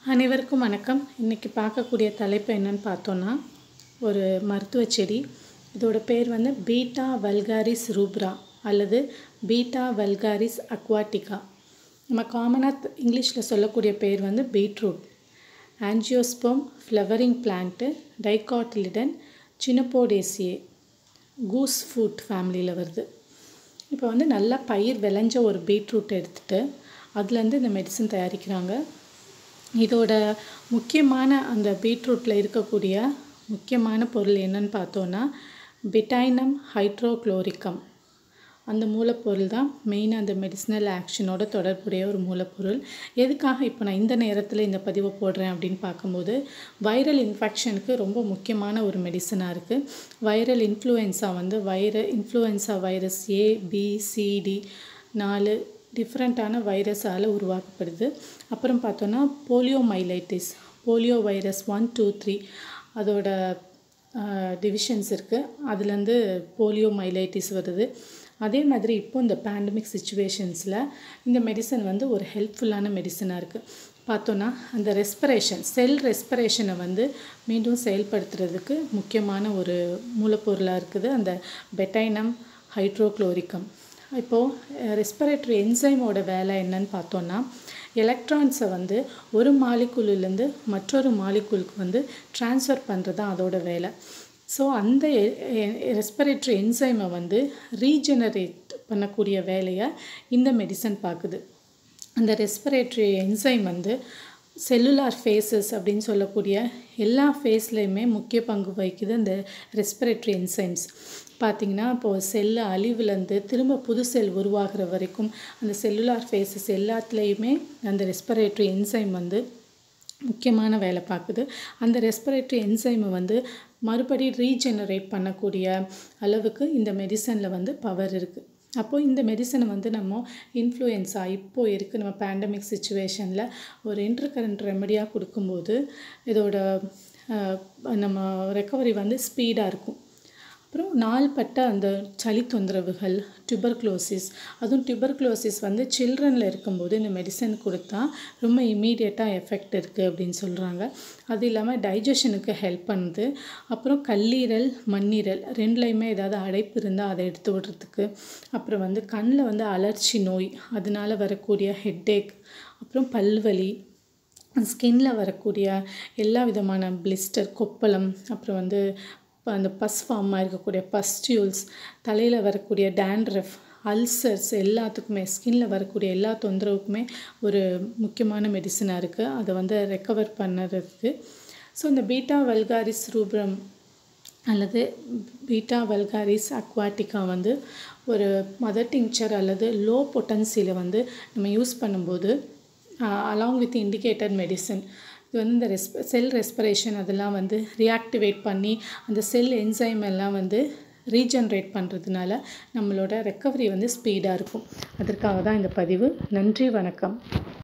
அனைவருக்கும் வணக்கம் இன்றைக்கி பார்க்கக்கூடிய தலைப்பு என்னன்னு பார்த்தோன்னா ஒரு மருத்துவ செடி இதோட பேர் வந்து பீட்டா வல்காரிஸ் ரூப்ரா அல்லது பீட்டா வல்காரிஸ் அக்வாட்டிகா நம்ம காமனாக இங்கிலீஷில் சொல்லக்கூடிய பேர் வந்து beetroot angiosperm flowering plant dicotyledon Chenopodiaceae goosefoot ஃபேமிலியில் வருது இப்போ வந்து நல்லா பயிர் விளைஞ்ச ஒரு பீட்ரூட் எடுத்துகிட்டு அதுலேருந்து இந்த மெடிசன் தயாரிக்கிறாங்க இதோட முக்கியமான அந்த பீட்ரூட்டில் இருக்கக்கூடிய முக்கியமான பொருள் என்னன்னு பார்த்தோன்னா பிடைனம் ஹைட்ரோக்ளோரிக்கம் அந்த மூலப்பொருள் தான் மெயினாக அந்த மெடிசினல் ஆக்ஷனோட தொடர்புடைய ஒரு மூலப்பொருள் எதுக்காக இப்போ நான் இந்த நேரத்தில் இந்த பதிவை போடுறேன் அப்படின்னு பார்க்கும்போது வைரல் இன்ஃபெக்ஷனுக்கு ரொம்ப முக்கியமான ஒரு மெடிசனாக இருக்குது வைரல் இன்ஃப்ளூயன்ஸா வந்து viral influenza virus A B C D நாலு டிஃப்ரெண்ட்டான வைரஸால் உருவாக்கப்படுது அப்புறம் பார்த்தோன்னா polio myelitis polio virus one two three அதோட டிவிஷன்ஸ் இருக்குது அதுலேருந்து போலியோ மைலைட்டிஸ் வருது அதே மாதிரி இப்போ இந்த பேண்டமிக் சுச்சுவேஷன்ஸில் இந்த மெடிசன் வந்து ஒரு ஹெல்ப்ஃபுல்லான மெடிசனாக இருக்குது பார்த்தோன்னா அந்த ரெஸ்பிரேஷன் செல் ரெஸ்பிரேஷனை வந்து மீண்டும் செயல்படுத்துறதுக்கு முக்கியமான ஒரு மூலப்பொருளாக இருக்குது அந்த பெட்டைனம் ஹைட்ரோக்ளோரிக்கம் இப்போது ரெஸ்பிரேட்டரி என்சைமோட வேலை என்னன்னு பார்த்தோன்னா எலக்ட்ரான்ஸை வந்து ஒரு மாலிகுலேருந்து மற்றொரு மாலிகுலுக்கு வந்து ட்ரான்ஸ்ஃபர் பண்ணுறது தான் அதோட வேலை ஸோ அந்த ரெஸ்பிரேட்டரி என்சைமை வந்து ரீஜெனரேட் பண்ணக்கூடிய வேலையை இந்த மெடிசன் பார்க்குது அந்த ரெஸ்பிரேட்டரி என்சைம் வந்து செல்லுலார் ஃபேஸஸ் அப்படின்னு சொல்லக்கூடிய எல்லா ஃபேஸ்லேயுமே முக்கிய பங்கு வகிக்குது அந்த ரெஸ்பிரேட்டரி என்சைம்ஸ் பார்த்திங்கன்னா இப்போது செல்லு அழிவுலேருந்து திரும்ப புது செல் உருவாகிற வரைக்கும் அந்த செல்லுலார் ஃபேஸஸ் எல்லாத்துலேயுமே அந்த ரெஸ்பிரேட்டரி என்சைம் வந்து முக்கியமான வேலை பார்க்குது அந்த ரெஸ்பிரேட்டரி என்சைமை வந்து மறுபடி ரீஜெனரேட் பண்ணக்கூடிய அளவுக்கு இந்த மெடிசனில் வந்து பவர் இருக்குது அப்போது இந்த மெடிசனை வந்து நம்ம இன்ஃப்ளூயன்ஸா இப்போது இருக்குது நம்ம பேண்டமிக் சுச்சுவேஷனில் ஒரு இன்டர்கரண்ட் ரெமடியாக கொடுக்கும்போது இதோட நம்ம ரெக்கவரி வந்து ஸ்பீடாக இருக்கும் அப்புறம் நாள்பட்ட அந்த சளி தொந்தரவுகள் டியூபர்க்ளோசிஸ் அதுவும் டியூபர்க்ளோசிஸ் வந்து சில்ட்ரனில் இருக்கும்போது இந்த மெடிசன் கொடுத்தா ரொம்ப இமீடியட்டாக எஃபெக்ட் இருக்குது அப்படின்னு சொல்கிறாங்க அது இல்லாமல் டைஜஷனுக்கு ஹெல்ப் பண்ணுது அப்புறம் கல்லீரல் மண்ணீரல் ரெண்டுலேயுமே ஏதாவது அடைப்பு இருந்தால் அதை எடுத்து விடுறதுக்கு அப்புறம் வந்து கண்ணில் வந்து அலர்ச்சி நோய் அதனால் வரக்கூடிய ஹெட்டேக் அப்புறம் பல்வலி ஸ்கின்ல வரக்கூடிய எல்லா விதமான பிளிஸ்டர் கொப்பளம் அப்புறம் வந்து அந்த பஸ் ஃபார்மாக இருக்கக்கூடிய பஸ்டியூல்ஸ் தலையில் வரக்கூடிய டேண்ட்ரஃப் அல்சர்ஸ் எல்லாத்துக்குமே ஸ்கின்ல வரக்கூடிய எல்லா தொந்தரவுக்குமே ஒரு முக்கியமான மெடிசனாக இருக்குது அதை வந்து ரெக்கவர் பண்ணுறதுக்கு ஸோ இந்த பீட்டா வல்காரிஸ் ரூப்ரம் அல்லது பீட்டா வல்காரிஸ் அக்வாட்டிக்கா வந்து ஒரு மதர் டிங்சர் அல்லது லோ பொட்டன்சியில் வந்து நம்ம யூஸ் பண்ணும்போது அலாங் வித் இண்டிகேட்டட் மெடிசன் இது வந்து இந்த ரெஸ்ப செல் ரெஸ்பிரேஷன் அதெல்லாம் வந்து ரியாக்டிவேட் பண்ணி அந்த செல் என்சைம் எல்லாம் வந்து ரீஜென்ரேட் பண்ணுறதுனால நம்மளோட ரெக்கவரி வந்து ஸ்பீடாக இருக்கும் அதற்காக தான் இந்த பதிவு நன்றி வணக்கம்